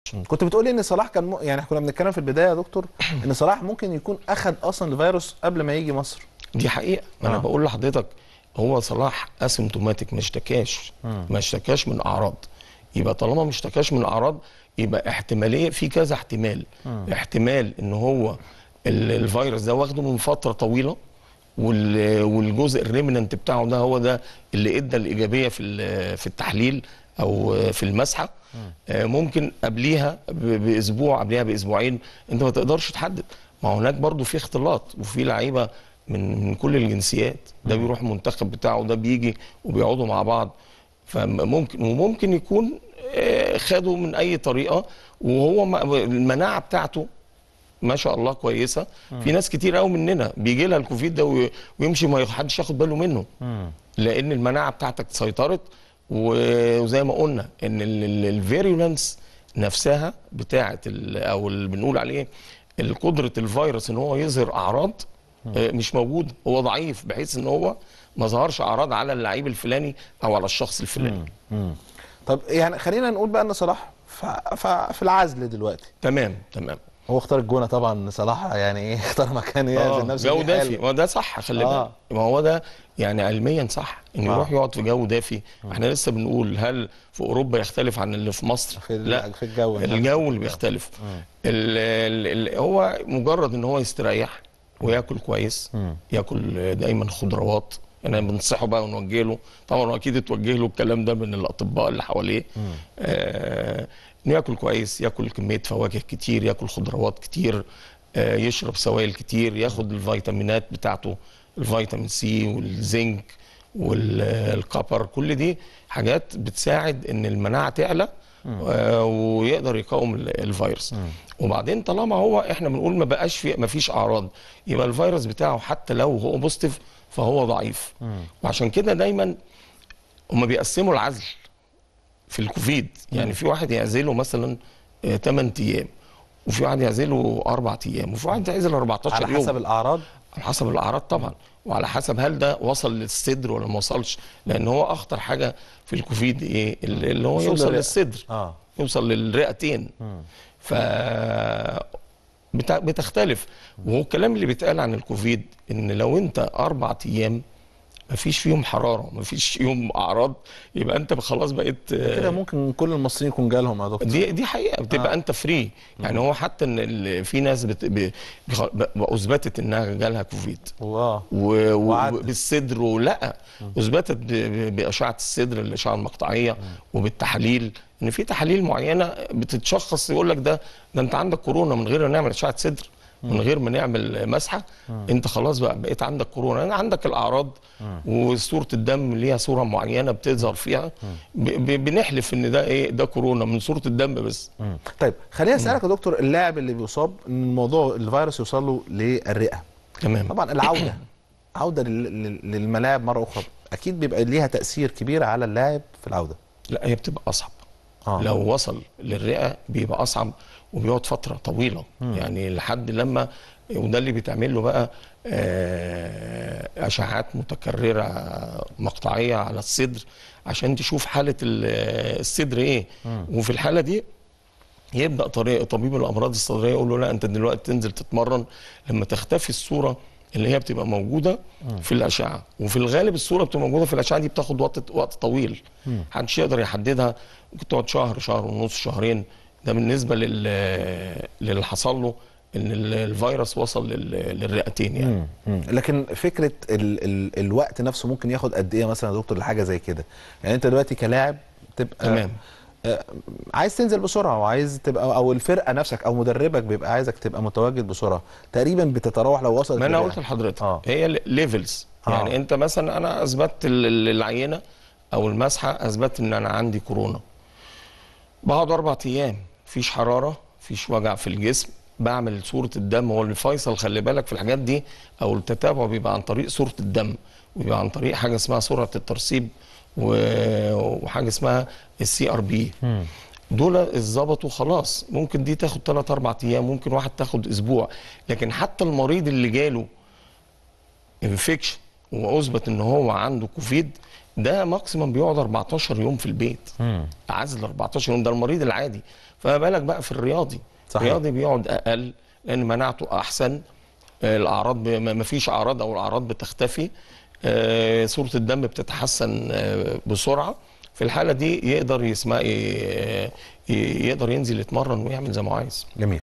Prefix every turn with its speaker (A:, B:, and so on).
A: كنت بتقولي ان صلاح كان م... يعني كنا بنتكلم في البدايه يا دكتور ان صلاح ممكن يكون اخذ اصلا الفيروس قبل ما يجي مصر
B: دي حقيقه ما انا
A: آه.
B: بقول لحضرتك هو صلاح اسيمتوماتيك ما اشتكاش ما اشتكاش من اعراض يبقى طالما ما اشتكاش من اعراض يبقى احتماليه في كذا احتمال احتمال ان هو ال- الفيروس ده واخده من فتره طويله وال- والجزء الريمننت بتاعه ده هو ده اللي ادى الايجابيه في ال- في التحليل او في المسحه آه، ممكن قبليها ب- باسبوع قبليها باسبوعين انت ما تقدرش تحدد ما هناك برضو في اختلاط وفي لعيبه من من كل الجنسيات ده بيروح المنتخب بتاعه ده بيجي وبيقعدوا مع بعض فممكن وممكن يكون آه، خده من اي طريقه وهو ما- المناعه بتاعته ما شاء الله كويسه في ناس كتير قوي مننا بيجي لها الكوفيد ده وي- ويمشي ما حدش ياخد باله منه لان المناعه بتاعتك سيطرت و- وزي ما قلنا ان الفيريولانس نفسها بتاعه ال- او اللي بنقول عليه قدره الفيروس ان هو يظهر اعراض آه، مش موجود هو ضعيف بحيث ان هو ما ظهرش اعراض على اللعيب الفلاني او على الشخص الفلاني
A: طب يعني خلينا نقول بقى ان صلاح ف... ف... في العزل دلوقتي
B: تمام تمام
A: هو اختار الجونه طبعا صلاح يعني ايه اختار مكان
B: آه،
A: يعزل نفسه
B: جو
A: فيه
B: دافي
A: حلو.
B: ما ده صح خلي
A: آه.
B: بالك ما هو ده يعني علميا صح انه
A: آه.
B: يروح يقعد في جو دافي احنا لسه بنقول هل في اوروبا يختلف عن اللي في مصر
A: في ال-
B: لا
A: في الجو هناك.
B: الجو اللي بيختلف ال ال ال هو مجرد ان هو يستريح وياكل كويس ياكل دايما خضروات يعني بنصحه بقى ونوجه له طبعا هو اكيد اتوجه له الكلام ده من الاطباء اللي حواليه آه انه ياكل كويس ياكل كميه فواكه كتير ياكل خضروات كتير آه يشرب سوائل كتير ياخد الفيتامينات بتاعته الفيتامين سي والزنك والكبر كل دي حاجات بتساعد ان المناعه تعلى آه، ويقدر يقاوم ال- الفيروس وبعدين طالما هو احنا بنقول ما بقاش في ما فيش اعراض يبقى الفيروس بتاعه حتى لو هو بوزيتيف فهو ضعيف وعشان كده دايما هم بيقسموا العزل في الكوفيد يعني في واحد يعزله مثلا 8 ايام وفي واحد يعزله 4 ايام وفي واحد يعزل 14
A: على
B: يوم
A: حسب الاعراض
B: على حسب الاعراض طبعا وعلى حسب هل ده وصل للصدر ولا ما وصلش لان هو اخطر حاجه في الكوفيد ايه اللي اللي هو
A: وصل
B: يوصل
A: للرئة.
B: للصدر
A: اه
B: يوصل للرئتين ف بتا- بتختلف وهو الكلام اللي بيتقال عن الكوفيد ان لو انت اربع ايام ما فيش فيهم حراره ما فيش فيهم اعراض يبقى انت خلاص بقيت
A: كده ممكن كل المصريين يكون جالهم يا دكتور
B: دي دي حقيقه بتبقى
A: آه.
B: آه. انت فري يعني هو حتى ان ال- في ناس بت... ب... بخ- ب... اثبتت انها جالها كوفيد
A: واه
B: و-
A: وعدت.
B: وبالصدر ولا اثبتت ب- ب- باشعه الصدر الاشعه المقطعيه وبالتحاليل ان في تحاليل معينه بتتشخص يقول لك ده ده انت عندك كورونا من غير ما نعمل اشعه صدر من غير ما نعمل مسحه انت خلاص بقى بقيت عندك كورونا يعني عندك الاعراض وصوره الدم ليها صوره معينه بتظهر فيها ب- ب- بنحلف ان ده ايه ده كورونا من صوره الدم بس
A: مم. طيب خليني اسالك يا دكتور اللاعب اللي بيصاب ان الموضوع الفيروس يوصل له للرئه
B: تمام
A: طبعا العوده عوده لل- لل- للملاعب مره اخرى اكيد بيبقى ليها تاثير كبير على اللاعب في العوده
B: لا هي بتبقى اصعب
A: آه.
B: لو وصل للرئه بيبقى اصعب وبيقعد فتره طويله يعني لحد لما وده اللي بيتعمل له بقى آه، اشعاعات متكرره مقطعيه على الصدر عشان تشوف حاله ال- الصدر ايه وفي الحاله دي يبدا طريق طبيب الامراض الصدريه يقول له لا انت دلوقتي تنزل تتمرن لما تختفي الصوره اللي هي بتبقى موجوده في الاشعه وفي الغالب الصوره بتبقى موجوده في الاشعه دي بتاخد وقت وقت طويل محدش يقدر يحددها ممكن تقعد شهر شهر ونص شهرين ده بالنسبه لل للي حصل له ان ال- الفيروس وصل لل- للرئتين يعني
A: مم. لكن فكره ال ال الوقت نفسه ممكن ياخد قد ايه مثلا يا دكتور لحاجه زي كده يعني انت دلوقتي كلاعب تبقى
B: تمام.
A: آه، عايز تنزل بسرعه وعايز تبقى او الفرقه نفسك او مدربك بيبقى عايزك تبقى متواجد بسرعه تقريبا بتتراوح لو وصلت
B: ما انا
A: للرئة.
B: قلت لحضرتك
A: آه.
B: هي ليفلز
A: آه.
B: يعني انت مثلا انا اثبتت ال- ال- العينه او المسحه اثبتت ان انا عندي كورونا بقعد اربع ايام مفيش حراره مفيش وجع في الجسم بعمل صوره الدم هو اللي فيصل خلي بالك في الحاجات دي او التتابع بيبقى عن طريق صوره الدم وبيبقى عن طريق حاجه اسمها سرعه الترسيب و- وحاجه اسمها السي ار بي دول اتظبطوا خلاص ممكن دي تاخد 3 4 ايام ممكن واحد تاخد اسبوع لكن حتى المريض اللي جاله انفكشن واثبت ان هو عنده كوفيد ده ماكسيمم بيقعد 14 يوم في البيت عزل 14 يوم ده المريض العادي فما بالك بقى في الرياضي
A: صحيح.
B: الرياضي بيقعد اقل لان مناعته احسن آه، الاعراض ب- ما ما فيش اعراض او الاعراض بتختفي آه، صوره الدم بتتحسن آه، بسرعه في الحاله دي يقدر يسمع ي- ي- يقدر ينزل يتمرن ويعمل زي ما هو عايز
A: جميل